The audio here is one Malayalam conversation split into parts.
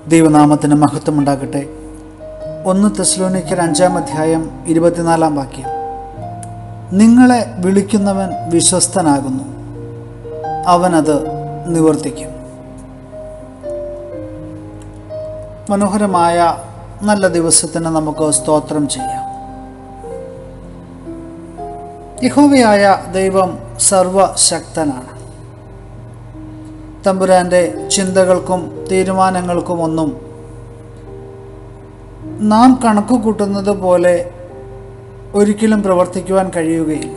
ദൈവനാമത്തിന് മഹത്വമുണ്ടാകട്ടെ ഒന്ന് തെസ്ലോനിക്കർ അഞ്ചാം അധ്യായം ഇരുപത്തിനാലാം വാക്യം നിങ്ങളെ വിളിക്കുന്നവൻ വിശ്വസ്തനാകുന്നു അവനത് നിവർത്തിക്കും മനോഹരമായ നല്ല ദിവസത്തിന് നമുക്ക് സ്തോത്രം ചെയ്യാം യഹോവയായ ദൈവം സർവശക്തനാണ് തമ്പുരാൻ്റെ ചിന്തകൾക്കും തീരുമാനങ്ങൾക്കും ഒന്നും നാം കണക്ക് കൂട്ടുന്നത് പോലെ ഒരിക്കലും പ്രവർത്തിക്കുവാൻ കഴിയുകയില്ല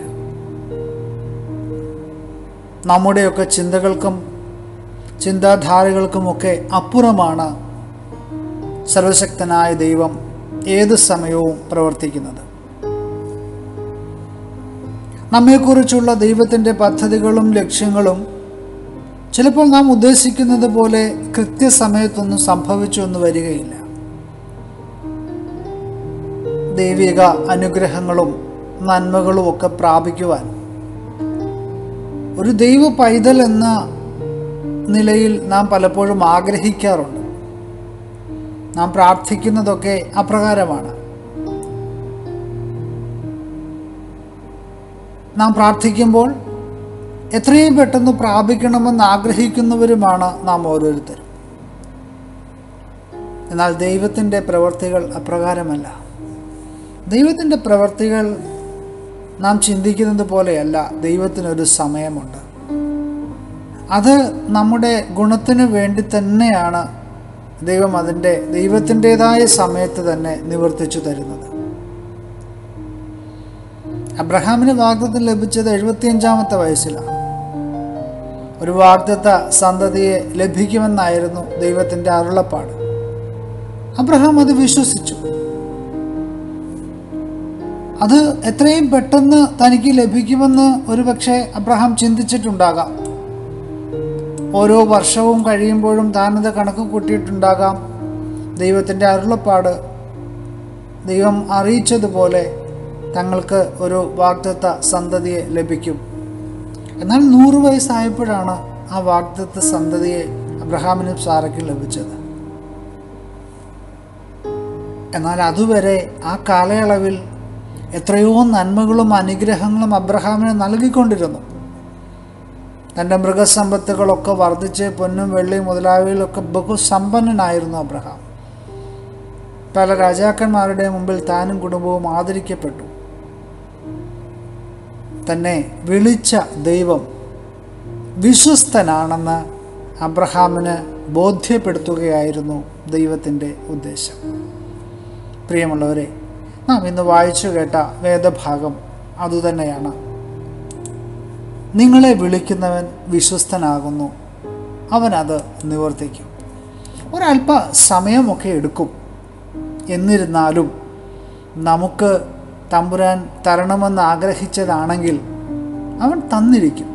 നമ്മുടെയൊക്കെ ചിന്തകൾക്കും ചിന്താധാരകൾക്കുമൊക്കെ അപ്പുറമാണ് സർവശക്തനായ ദൈവം ഏത് സമയവും പ്രവർത്തിക്കുന്നത് നമ്മെക്കുറിച്ചുള്ള ദൈവത്തിൻ്റെ പദ്ധതികളും ലക്ഷ്യങ്ങളും ചിലപ്പോൾ നാം ഉദ്ദേശിക്കുന്നത് പോലെ കൃത്യസമയത്തൊന്നും സംഭവിച്ചു എന്ന് വരികയില്ല ദൈവിക അനുഗ്രഹങ്ങളും നന്മകളും ഒക്കെ പ്രാപിക്കുവാൻ ഒരു ദൈവ പൈതൽ എന്ന നിലയിൽ നാം പലപ്പോഴും ആഗ്രഹിക്കാറുണ്ട് നാം പ്രാർത്ഥിക്കുന്നതൊക്കെ അപ്രകാരമാണ് നാം പ്രാർത്ഥിക്കുമ്പോൾ എത്രയും പെട്ടെന്ന് പ്രാപിക്കണമെന്ന് ആഗ്രഹിക്കുന്നവരുമാണ് നാം ഓരോരുത്തരും എന്നാൽ ദൈവത്തിൻ്റെ പ്രവർത്തികൾ അപ്രകാരമല്ല ദൈവത്തിൻ്റെ പ്രവർത്തികൾ നാം ചിന്തിക്കുന്നത് പോലെയല്ല ദൈവത്തിനൊരു സമയമുണ്ട് അത് നമ്മുടെ ഗുണത്തിന് വേണ്ടി തന്നെയാണ് ദൈവം അതിൻ്റെ ദൈവത്തിൻ്റെതായ സമയത്ത് തന്നെ നിവർത്തിച്ചു തരുന്നത് അബ്രഹാമിന് വാഗ്ദത്തം ലഭിച്ചത് എഴുപത്തിയഞ്ചാമത്തെ വയസ്സിലാണ് ഒരു വാഗ്ദത്ത സന്തതിയെ ലഭിക്കുമെന്നായിരുന്നു ദൈവത്തിൻ്റെ അരുളപ്പാട് അബ്രഹാം അത് വിശ്വസിച്ചു അത് എത്രയും പെട്ടെന്ന് തനിക്ക് ലഭിക്കുമെന്ന് ഒരുപക്ഷെ അബ്രഹാം ചിന്തിച്ചിട്ടുണ്ടാകാം ഓരോ വർഷവും കഴിയുമ്പോഴും താനത് കണക്ക് കൂട്ടിയിട്ടുണ്ടാകാം ദൈവത്തിൻ്റെ അരുളപ്പാട് ദൈവം അറിയിച്ചതുപോലെ തങ്ങൾക്ക് ഒരു വാഗ്ദത്ത സന്തതിയെ ലഭിക്കും എന്നാൽ നൂറ് വയസ്സായപ്പോഴാണ് ആ വാഗ്ദത്ത സന്തതിയെ അബ്രഹാമിനും സാറയ്ക്കും ലഭിച്ചത് എന്നാൽ അതുവരെ ആ കാലയളവിൽ എത്രയോ നന്മകളും അനുഗ്രഹങ്ങളും അബ്രഹാമിന് നൽകിക്കൊണ്ടിരുന്നു തൻ്റെ മൃഗസമ്പത്തുകളൊക്കെ വർദ്ധിച്ച് പൊന്നും വെള്ളിയും മുതലായവയിലൊക്കെ ബഹുസമ്പന്നനായിരുന്നു അബ്രഹാം പല രാജാക്കന്മാരുടെ മുമ്പിൽ താനും കുടുംബവും ആദരിക്കപ്പെട്ടു തന്നെ വിളിച്ച ദൈവം വിശ്വസ്തനാണെന്ന് അബ്രഹാമിന് ബോധ്യപ്പെടുത്തുകയായിരുന്നു ദൈവത്തിൻ്റെ ഉദ്ദേശം പ്രിയമുള്ളവരെ നാം ഇന്ന് വായിച്ചു കേട്ട വേദഭാഗം അതുതന്നെയാണ് നിങ്ങളെ വിളിക്കുന്നവൻ വിശ്വസ്തനാകുന്നു അവനത് നിവർത്തിക്കും ഒരല്പ സമയമൊക്കെ എടുക്കും എന്നിരുന്നാലും നമുക്ക് തമ്പുരാൻ തരണമെന്ന് ആഗ്രഹിച്ചതാണെങ്കിൽ അവൻ തന്നിരിക്കും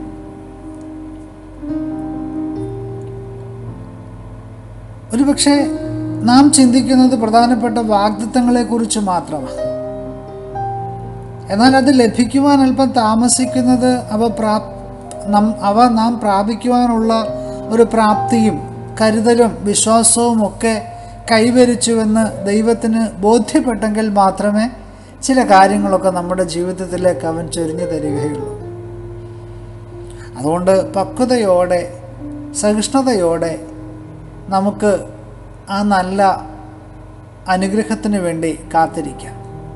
ഒരുപക്ഷെ നാം ചിന്തിക്കുന്നത് പ്രധാനപ്പെട്ട വാഗ്ദത്തങ്ങളെക്കുറിച്ച് മാത്രമാണ് എന്നാൽ അത് ലഭിക്കുവാൻ അല്പം താമസിക്കുന്നത് അവ പ്രാ നം അവ നാം പ്രാപിക്കുവാനുള്ള ഒരു പ്രാപ്തിയും കരുതലും വിശ്വാസവും ഒക്കെ കൈവരിച്ചുവെന്ന് ദൈവത്തിന് ബോധ്യപ്പെട്ടെങ്കിൽ മാത്രമേ ചില കാര്യങ്ങളൊക്കെ നമ്മുടെ ജീവിതത്തിലേക്ക് അവൻ ചൊരിഞ്ഞു തരികയുള്ളൂ അതുകൊണ്ട് പക്വതയോടെ സഹിഷ്ണുതയോടെ നമുക്ക് ആ നല്ല അനുഗ്രഹത്തിന് വേണ്ടി കാത്തിരിക്കാം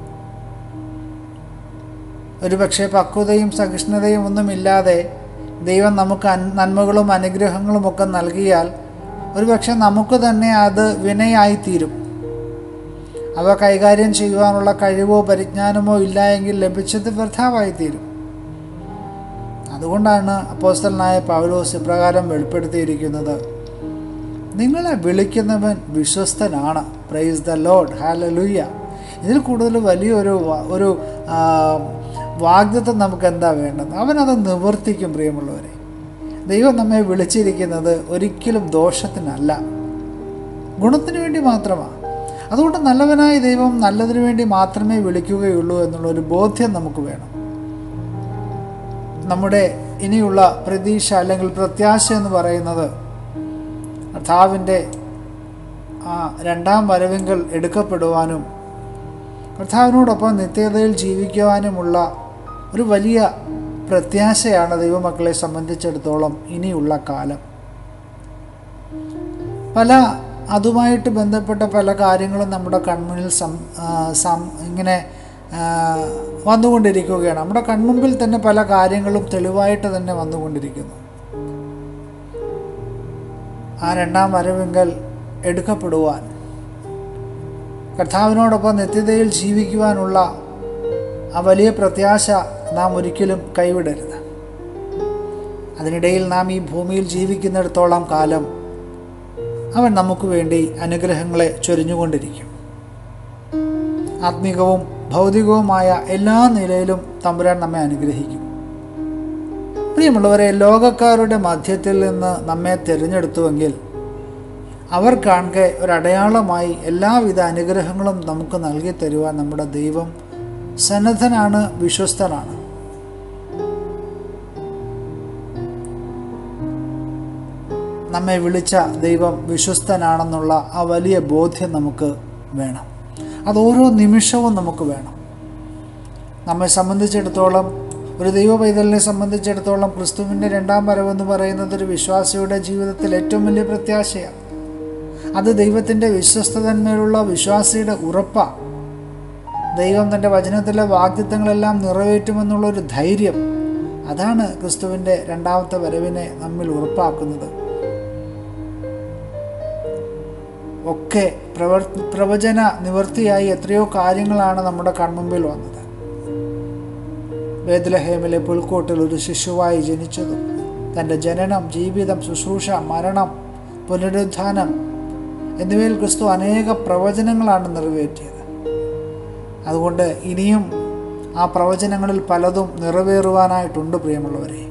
ഒരുപക്ഷെ പക്വതയും സഹിഷ്ണുതയും ഒന്നുമില്ലാതെ ദൈവം നമുക്ക് നന്മകളും അനുഗ്രഹങ്ങളും ഒക്കെ നൽകിയാൽ ഒരുപക്ഷെ നമുക്ക് തന്നെ അത് വിനയായിത്തീരും അവ കൈകാര്യം ചെയ്യുവാനുള്ള കഴിവോ പരിജ്ഞാനമോ ഇല്ല എങ്കിൽ ലഭിച്ചത് വ്യർത്ഥാവായിത്തീരും അതുകൊണ്ടാണ് അപ്പോസ്റ്റലനായ പൗലോസ് ഇപ്രകാരം വെളിപ്പെടുത്തിയിരിക്കുന്നത് നിങ്ങളെ വിളിക്കുന്നവൻ വിശ്വസ്തനാണ് പ്രൈസ് ദ ലോഡ് ഹാലലുയ്യ ഇതിൽ കൂടുതൽ വലിയൊരു ഒരു വാഗ്ദത്വം നമുക്ക് എന്താ വേണ്ടത് അവനത് നിവർത്തിക്കും പ്രിയമുള്ളവരെ ദൈവം നമ്മെ വിളിച്ചിരിക്കുന്നത് ഒരിക്കലും ദോഷത്തിനല്ല ഗുണത്തിന് വേണ്ടി മാത്രമാണ് അതുകൊണ്ട് നല്ലവനായ ദൈവം നല്ലതിനു വേണ്ടി മാത്രമേ വിളിക്കുകയുള്ളൂ എന്നുള്ളൊരു ബോധ്യം നമുക്ക് വേണം നമ്മുടെ ഇനിയുള്ള പ്രതീക്ഷ അല്ലെങ്കിൽ പ്രത്യാശ എന്ന് പറയുന്നത് കർത്താവിൻ്റെ ആ രണ്ടാം വരവിങ്കൽ എടുക്കപ്പെടുവാനും കർത്താവിനോടൊപ്പം നിത്യതയിൽ ജീവിക്കുവാനുമുള്ള ഒരു വലിയ പ്രത്യാശയാണ് ദൈവമക്കളെ സംബന്ധിച്ചിടത്തോളം ഇനിയുള്ള കാലം പല അതുമായിട്ട് ബന്ധപ്പെട്ട പല കാര്യങ്ങളും നമ്മുടെ കൺമുന്നിൽ സം ആ, സം ഇങ്ങനെ ആ, വന്നുകൊണ്ടിരിക്കുകയാണ് നമ്മുടെ കൺമുമ്പിൽ തന്നെ പല കാര്യങ്ങളും തെളിവായിട്ട് തന്നെ വന്നുകൊണ്ടിരിക്കുന്നു ആ രണ്ടാം വരവെങ്കൽ എടുക്കപ്പെടുവാൻ കർത്താവിനോടൊപ്പം നിത്യതയിൽ ജീവിക്കുവാനുള്ള ആ വലിയ പ്രത്യാശ നാം ഒരിക്കലും കൈവിടരുത് അതിനിടയിൽ നാം ഈ ഭൂമിയിൽ ജീവിക്കുന്നിടത്തോളം കാലം അവൻ നമുക്ക് വേണ്ടി അനുഗ്രഹങ്ങളെ ചൊരിഞ്ഞുകൊണ്ടിരിക്കും ആത്മീകവും ഭൗതികവുമായ എല്ലാ നിലയിലും തമ്പുരാൻ നമ്മെ അനുഗ്രഹിക്കും പ്രിയമുള്ളവരെ ലോകക്കാരുടെ മധ്യത്തിൽ നിന്ന് നമ്മെ തിരഞ്ഞെടുത്തുവെങ്കിൽ അവർ കാണെ ഒരടയാളമായി എല്ലാവിധ അനുഗ്രഹങ്ങളും നമുക്ക് നൽകി തരുവാൻ നമ്മുടെ ദൈവം സന്നദ്ധനാണ് വിശ്വസ്തനാണ് നമ്മെ വിളിച്ച ദൈവം വിശ്വസ്തനാണെന്നുള്ള ആ വലിയ ബോധ്യം നമുക്ക് വേണം അത് ഓരോ നിമിഷവും നമുക്ക് വേണം നമ്മെ സംബന്ധിച്ചിടത്തോളം ഒരു ദൈവ പൈതലിനെ സംബന്ധിച്ചിടത്തോളം ക്രിസ്തുവിൻ്റെ രണ്ടാം വരവെന്ന് പറയുന്നത് ഒരു വിശ്വാസിയുടെ ജീവിതത്തിൽ ഏറ്റവും വലിയ പ്രത്യാശയാണ് അത് ദൈവത്തിൻ്റെ വിശ്വസ്തതന്മേലുള്ള വിശ്വാസിയുടെ ഉറപ്പാണ് ദൈവം തൻ്റെ വചനത്തിലെ വാഗ്ദത്വങ്ങളെല്ലാം നിറവേറ്റുമെന്നുള്ളൊരു ധൈര്യം അതാണ് ക്രിസ്തുവിൻ്റെ രണ്ടാമത്തെ വരവിനെ നമ്മിൽ ഉറപ്പാക്കുന്നത് ഒക്കെ പ്രവർ പ്രവചന നിവൃത്തിയായി എത്രയോ കാര്യങ്ങളാണ് നമ്മുടെ കൺമുമ്പിൽ വന്നത് വേദലഹേമിലെ പുൽക്കോട്ടിൽ ഒരു ശിശുവായി ജനിച്ചതും തൻ്റെ ജനനം ജീവിതം ശുശ്രൂഷ മരണം പുനരുത്ഥാനം എന്നിവയിൽ ക്രിസ്തു അനേക പ്രവചനങ്ങളാണ് നിറവേറ്റിയത് അതുകൊണ്ട് ഇനിയും ആ പ്രവചനങ്ങളിൽ പലതും നിറവേറുവാനായിട്ടുണ്ട് പ്രിയമുള്ളവരെ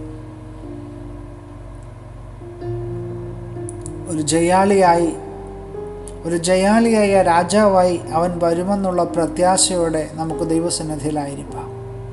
ഒരു ജയാളിയായി ഒരു ജയാളിയായ രാജാവായി അവൻ വരുമെന്നുള്ള പ്രത്യാശയോടെ നമുക്ക് ദൈവസന്നിധിയിലായിരിക്കാം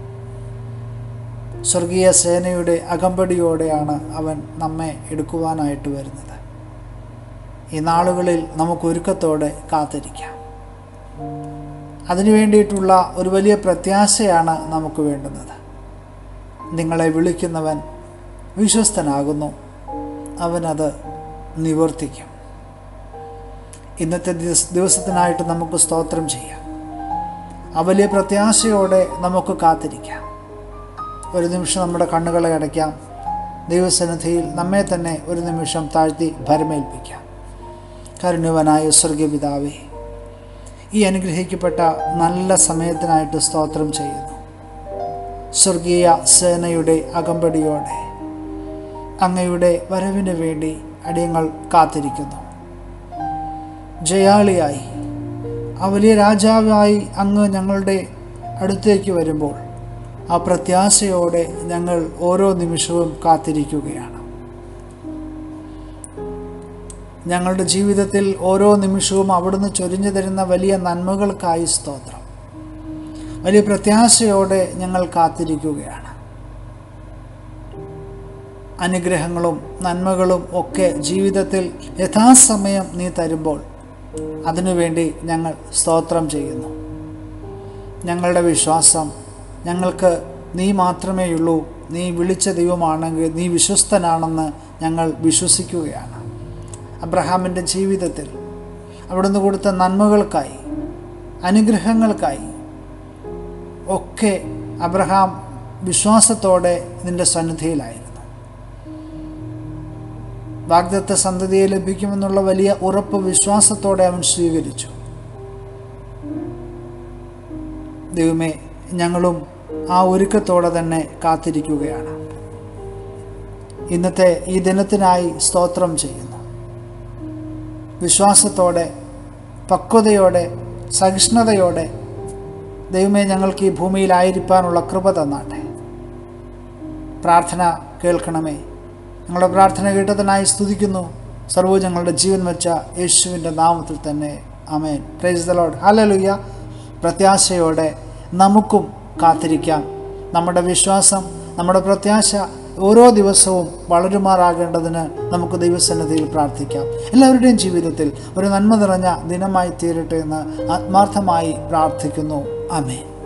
സ്വർഗീയ സേനയുടെ അകമ്പടിയോടെയാണ് അവൻ നമ്മെ എടുക്കുവാനായിട്ട് വരുന്നത് ഈ നാളുകളിൽ നമുക്ക് ഒരുക്കത്തോടെ കാത്തിരിക്കാം അതിനു വേണ്ടിയിട്ടുള്ള ഒരു വലിയ പ്രത്യാശയാണ് നമുക്ക് വേണ്ടുന്നത് നിങ്ങളെ വിളിക്കുന്നവൻ വിശ്വസ്തനാകുന്നു അവനത് നിവർത്തിക്കും ഇന്നത്തെ ദിവസ ദിവസത്തിനായിട്ട് നമുക്ക് സ്തോത്രം ചെയ്യാം ആ വലിയ പ്രത്യാശയോടെ നമുക്ക് കാത്തിരിക്കാം ഒരു നിമിഷം നമ്മുടെ കണ്ണുകളെ അടയ്ക്കാം ദൈവസന്നിധിയിൽ നമ്മെ തന്നെ ഒരു നിമിഷം താഴ്ത്തി ഭരമേൽപ്പിക്കാം കരുണ്യവനായ സ്വർഗീയ പിതാവേ ഈ അനുഗ്രഹിക്കപ്പെട്ട നല്ല സമയത്തിനായിട്ട് സ്തോത്രം ചെയ്യുന്നു സ്വർഗീയ സേനയുടെ അകമ്പടിയോടെ അങ്ങയുടെ വരവിന് വേണ്ടി അടിയങ്ങൾ കാത്തിരിക്കുന്നു ജയാളിയായി ആ വലിയ രാജാവായി അങ്ങ് ഞങ്ങളുടെ അടുത്തേക്ക് വരുമ്പോൾ ആ പ്രത്യാശയോടെ ഞങ്ങൾ ഓരോ നിമിഷവും കാത്തിരിക്കുകയാണ് ഞങ്ങളുടെ ജീവിതത്തിൽ ഓരോ നിമിഷവും അവിടുന്ന് ചൊരിഞ്ഞു തരുന്ന വലിയ നന്മകൾക്കായി സ്തോത്രം വലിയ പ്രത്യാശയോടെ ഞങ്ങൾ കാത്തിരിക്കുകയാണ് അനുഗ്രഹങ്ങളും നന്മകളും ഒക്കെ ജീവിതത്തിൽ യഥാസമയം നീ തരുമ്പോൾ അതിനുവേണ്ടി ഞങ്ങൾ സ്തോത്രം ചെയ്യുന്നു ഞങ്ങളുടെ വിശ്വാസം ഞങ്ങൾക്ക് നീ മാത്രമേയുള്ളൂ നീ വിളിച്ച ദൈവമാണെങ്കിൽ നീ വിശ്വസ്തനാണെന്ന് ഞങ്ങൾ വിശ്വസിക്കുകയാണ് അബ്രഹാമിൻ്റെ ജീവിതത്തിൽ അവിടുന്ന് കൊടുത്ത നന്മകൾക്കായി അനുഗ്രഹങ്ങൾക്കായി ഒക്കെ അബ്രഹാം വിശ്വാസത്തോടെ നിന്റെ സന്നിധിയിലായിരുന്നു വാഗ്ദത്ത സന്തതിയെ ലഭിക്കുമെന്നുള്ള വലിയ ഉറപ്പ് വിശ്വാസത്തോടെ അവൻ സ്വീകരിച്ചു ദൈവമേ ഞങ്ങളും ആ ഒരുക്കത്തോടെ തന്നെ കാത്തിരിക്കുകയാണ് ഇന്നത്തെ ഈ ദിനത്തിനായി സ്തോത്രം ചെയ്യുന്നു വിശ്വാസത്തോടെ പക്വതയോടെ സഹിഷ്ണുതയോടെ ദൈവമേ ഞങ്ങൾക്ക് ഈ ഭൂമിയിലായിരിക്കാനുള്ള കൃപ തന്നാട്ടെ പ്രാർത്ഥന കേൾക്കണമേ ഞങ്ങളുടെ പ്രാർത്ഥന കേട്ടതിനായി സ്തുതിക്കുന്നു സർവ്വജങ്ങളുടെ ജീവൻ വെച്ച യേശുവിൻ്റെ നാമത്തിൽ തന്നെ അമേൻ പ്രൈസ് ദ ലോഡ് ഹല്ലേലൂയ പ്രത്യാശയോടെ നമുക്കും കാത്തിരിക്കാം നമ്മുടെ വിശ്വാസം നമ്മുടെ പ്രത്യാശ ഓരോ ദിവസവും വളരുമാറാകേണ്ടതിന് നമുക്ക് ദൈവസന്നിധിയിൽ പ്രാർത്ഥിക്കാം എല്ലാവരുടെയും ജീവിതത്തിൽ ഒരു നന്മ നിറഞ്ഞ ദിനമായി തീരട്ടെ എന്ന് ആത്മാർത്ഥമായി പ്രാർത്ഥിക്കുന്നു ആമേൻ